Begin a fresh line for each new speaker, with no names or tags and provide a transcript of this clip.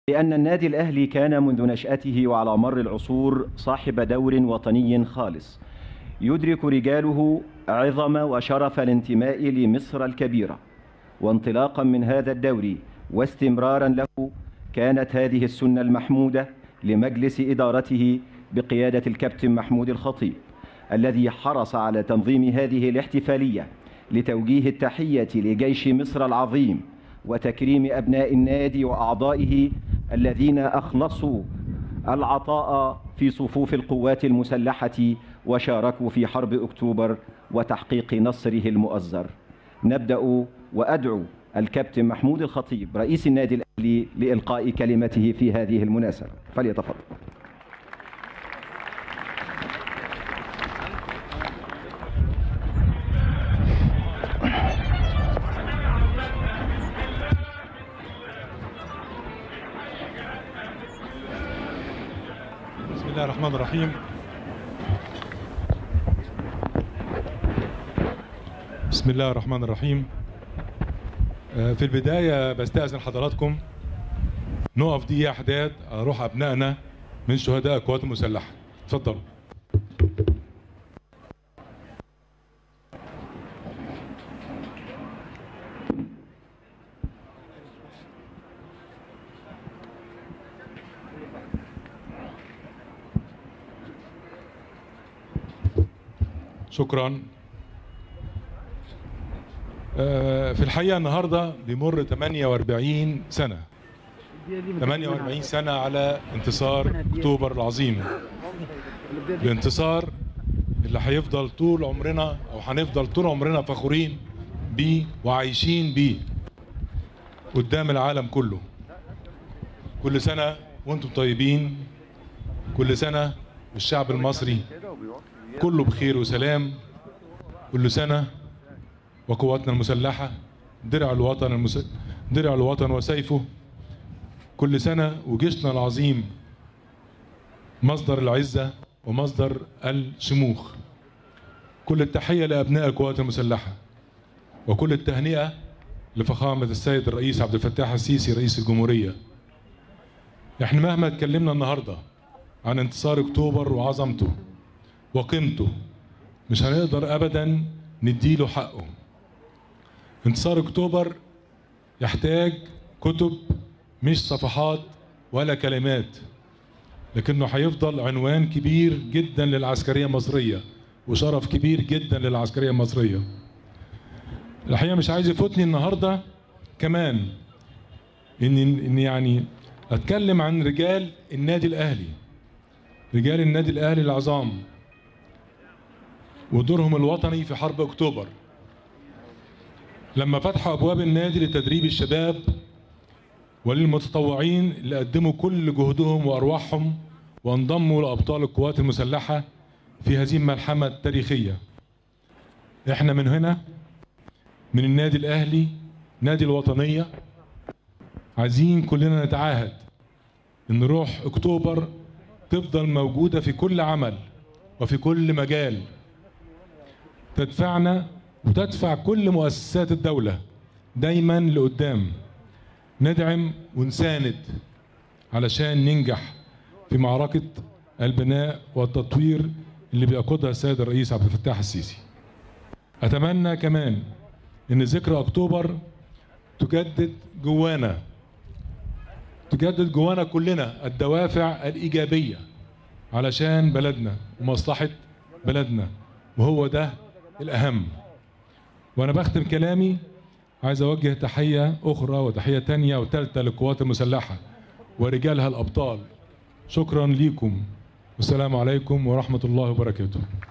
لأن النادي الأهلي كان منذ نشأته وعلى مر العصور صاحب دور وطني خالص يدرك رجاله عظم وشرف الانتماء لمصر الكبيرة وانطلاقا من هذا الدور واستمرارا له كانت هذه السنة المحمودة لمجلس إدارته بقيادة الكابتن محمود الخطيب الذي حرص على تنظيم هذه الاحتفالية لتوجيه التحية لجيش مصر العظيم وتكريم أبناء النادي وأعضائه الذين أخلصوا العطاء في صفوف القوات المسلحة وشاركوا في حرب أكتوبر وتحقيق نصره المؤزر نبدأ وأدعو الكابتن محمود الخطيب رئيس النادي الأهلي لإلقاء كلمته في هذه المناسبة فليتفضل
بسم الله الرحمن الرحيم بسم الله الرحمن الرحيم آه، في البداية بستأذن حضراتكم نقف دقيقة حداد أروح أبنائنا من شهداء القوات المسلحة اتفضلوا شكرا آه، في الحقيقة النهاردة بيمر 48 سنة 48 سنة على انتصار أكتوبر العظيم الانتصار اللي هيفضل طول عمرنا أو هنفضل طول عمرنا فخورين بيه وعايشين بيه قدام العالم كله كل سنة وانتم طيبين كل سنة الشعب المصري كله بخير وسلام كل سنة وقواتنا المسلحة درع الوطن المس... درع الوطن وسيفه كل سنة وجيشنا العظيم مصدر العزة ومصدر الشموخ كل التحية لأبناء القوات المسلحة وكل التهنئة لفخامة السيد الرئيس عبد الفتاح السيسي رئيس الجمهورية احنا مهما اتكلمنا النهاردة عن انتصار اكتوبر وعظمته وقيمته مش هنقدر ابدا نديله حقه انتصار اكتوبر يحتاج كتب مش صفحات ولا كلمات لكنه هيفضل عنوان كبير جدا للعسكريه المصريه وشرف كبير جدا للعسكريه المصريه الحقيقه مش عايز يفوتني النهارده كمان ان ان يعني اتكلم عن رجال النادي الاهلي رجال النادي الاهلي العظام ودورهم الوطني في حرب اكتوبر لما فتحوا ابواب النادي لتدريب الشباب وللمتطوعين اللي قدموا كل جهدهم وارواحهم وانضموا لابطال القوات المسلحه في هذه الملحمه التاريخيه احنا من هنا من النادي الاهلي نادي الوطنيه عايزين كلنا نتعاهد ان روح اكتوبر تفضل موجوده في كل عمل وفي كل مجال تدفعنا وتدفع كل مؤسسات الدولة دايما لقدام ندعم ونساند علشان ننجح في معركة البناء والتطوير اللي بيقودها السيد الرئيس عبد الفتاح السيسي أتمنى كمان إن ذكرى أكتوبر تجدد جوانا تجدد جوانا كلنا الدوافع الإيجابية علشان بلدنا ومصلحة بلدنا وهو ده الأهم وأنا بختم كلامي عايز أوجه تحية أخرى وتحية تانية وتالتة للقوات المسلحة ورجالها الأبطال شكرا ليكم والسلام عليكم ورحمة الله وبركاته